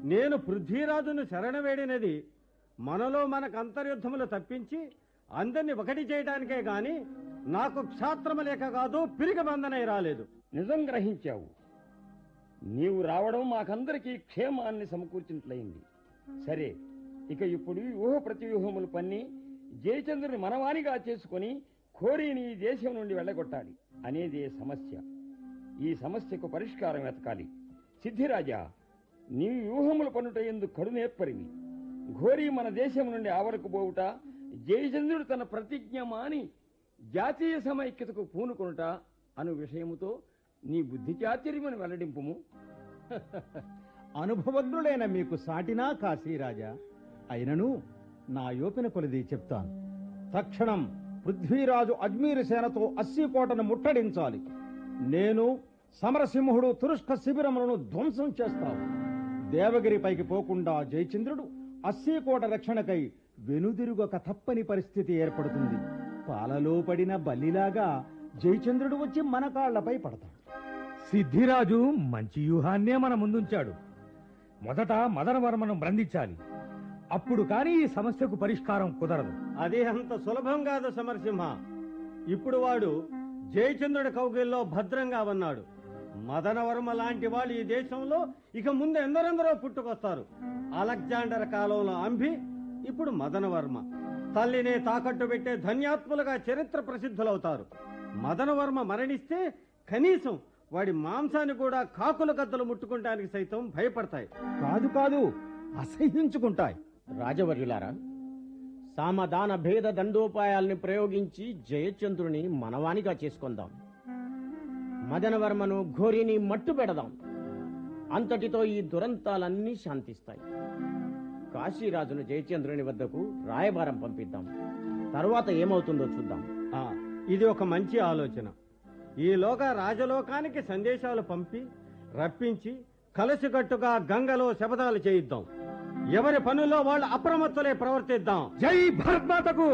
నేను పృథ్వీరాజును శరణవేడినది మనలో మనకు అంతర్యుద్ధములు తప్పించి అందరిని ఒకటి చేయడానికే గాని నాకు క్షాత్రము లేక కాదు పిరిగి బంధనై రాలేదు నిజం గ్రహించావు నీవు రావడం మాకందరికీ క్షేమాన్ని సమకూర్చినట్లయింది సరే ఇక ఇప్పుడు వ్యూహ ప్రతివ్యూహములు పన్ని జయచంద్రుని మనవానిగా చేసుకొని కోరిని ఈ దేశం నుండి వెళ్ళగొట్టాలి అనేదే సమస్య ఈ సమస్యకు పరిష్కారం వెతకాలి సిద్ధిరాజా నీ వ్యూహములు పన్నుట ఎందు కడునేప్పరివి ఘోరీ మన దేశం నుండి ఆవరకు పోవుట జయచంద్రుడు తన ప్రతిజ్ఞ మాని జాతీయ సమైక్యతకు పూనుకొనుట అను విషయముతో నీ బుద్ధి చాతుర్యమని వెల్లడింపుము అనుభవజ్ఞులైన మీకు సాటినా కాశీరాజా అయినను నా యోపిన కొలది చెప్తాను తక్షణం పృథ్వీరాజు అజ్మీరు సేనతో అస్సీకోటను ముట్టడించాలి నేను సమరసింహుడు తురుష్క శిబిరములను ధ్వంసం చేస్తావు దేవగిరి పైకి పోకుండా జయచంద్రుడు అస్సీకోట రక్షణకై వెనుదిరుగక తప్పని పరిస్థితి ఏర్పడుతుంది పాలలో పడిన బల్లిలాగా జయచంద్రుడు వచ్చి మన కాళ్లపై పడతాడు సిద్ధిరాజు మంచి వ్యూహాన్నే మన ముందుంచాడు మొదట మదనవర్మను బంధించాలి అప్పుడు కానీ ఈ సమస్యకు పరిష్కారం కుదరదు అది అంత సులభం కాదు సమరసింహ ఇప్పుడు వాడు జయచంద్రుడి కౌగిల్లో భద్రంగా ఉన్నాడు మదనవర్మ లాంటి వాళ్ళు ఈ దేశంలో ఇక ముందు ఎందరెందరో పుట్టుకొస్తారు అలెగ్జాండర్ కాలంలో అంబి ఇప్పుడు మదనవర్మ తల్లినే తాకట్టు పెట్టే ధన్యాత్ములుగా చరిత్ర ప్రసిద్ధులవుతారు మదనవర్మ మరణిస్తే కనీసం వాడి మాంసాన్ని కూడా కాకుల గద్దలు ముట్టుకుంటానికి సైతం భయపడతాయి కాదు కాదు అసహ్యించుకుంటాయి రాజవర్యులారా సామదాన భేద దండోపాయాల్ని ప్రయోగించి జయచంద్రుని మనవానిగా చేసుకుందాం మదనవర్మను ఘోరిని మట్టు పెడదాం అంతటితో ఈ దురంతాలన్నీ శాంతిస్తాయి కాశీరాజును జయచంద్రుని వద్దకు రాయబారం పంపిద్దాం తరువాత ఏమవుతుందో చూద్దాం ఆ, ఇది ఒక మంచి ఆలోచన ఈలోగా రాజలోకానికి సందేశాలు పంపి రప్పించి కలిసికట్టుగా గంగలో శపథాలు చేయిద్దాం ఎవరి పనుల్లో వాళ్ళు అప్రమత్తులే ప్రవర్తిద్దాం జై భరత్మాతకు